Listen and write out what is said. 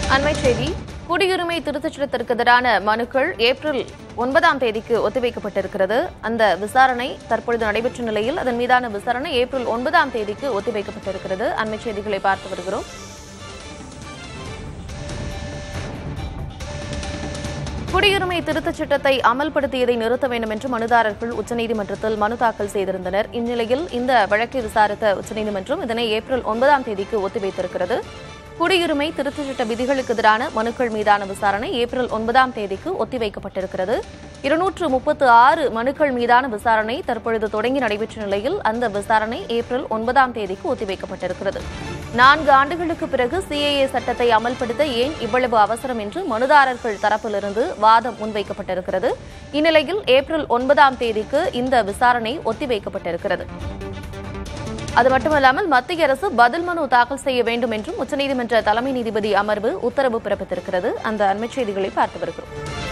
அண்மை செய்தி குடியுரிமை திருத்தச் சட்டத்திற்கு எதிரான மனுக்கள் ஏப்ரல் ஒன்பதாம் தேதிக்கு ஒத்திவைக்கப்பட்டிருக்கிறது அந்த விசாரணை தற்பொழுது நடைபெற்ற நிலையில் அதன் மீதான விசாரணை ஏப்ரல் ஒன்பதாம் தேதிக்கு ஒத்திவைக்கப்பட்டிருக்கிறது அண்மை செய்திகளை பார்த்து வருகிறோம் குடியுரிமை திருத்தச் சட்டத்தை அமல்படுத்தியதை நிறுத்த வேண்டும் என்று மனுதாரர்கள் உச்சநீதிமன்றத்தில் மனு தாக்கல் செய்திருந்தனர் இந்நிலையில் இந்த வழக்கை விசாரித்த உச்சநீதிமன்றம் இதனை ஏப்ரல் ஒன்பதாம் தேதிக்கு ஒத்திவைத்திருக்கிறது குடியுரிமை திருத்தச் சட்ட விதிகளுக்கு எதிரான மனுக்கள் மீதான விசாரணை ஏப்ரல் ஒன்பதாம் தேதிக்கு ஒத்திவைக்கப்பட்டிருக்கிறது இருநூற்று முப்பத்து ஆறு மனுக்கள் மீதான விசாரணை தற்பொழுது தொடங்கி நடைபெற்ற நிலையில் அந்த விசாரணை ஏப்ரல் ஒன்பதாம் தேதிக்கு ஒத்திவைக்கப்பட்டிருக்கிறது நான்கு ஆண்டுகளுக்கு பிறகு சிஏஏ சட்டத்தை அமல்படுத்த ஏன் இவ்வளவு அவசரம் என்று மனுதாரர்கள் தரப்பிலிருந்து வாதம் முன்வைக்கப்பட்டிருக்கிறது இந்நிலையில் ஏப்ரல் ஒன்பதாம் தேதிக்கு இந்த விசாரணை ஒத்திவைக்கப்பட்டிருக்கிறது அது மட்டுமல்லாமல் மத்திய அரசு பதில் மனு தாக்கல் செய்ய வேண்டும் என்றும் உச்சநீதிமன்ற தலைமை நீதிபதி அமர்வு உத்தரவு பிறப்பித்திருக்கிறது அந்த அண்மைச் செய்திகளை பார்த்து வருகிறோம்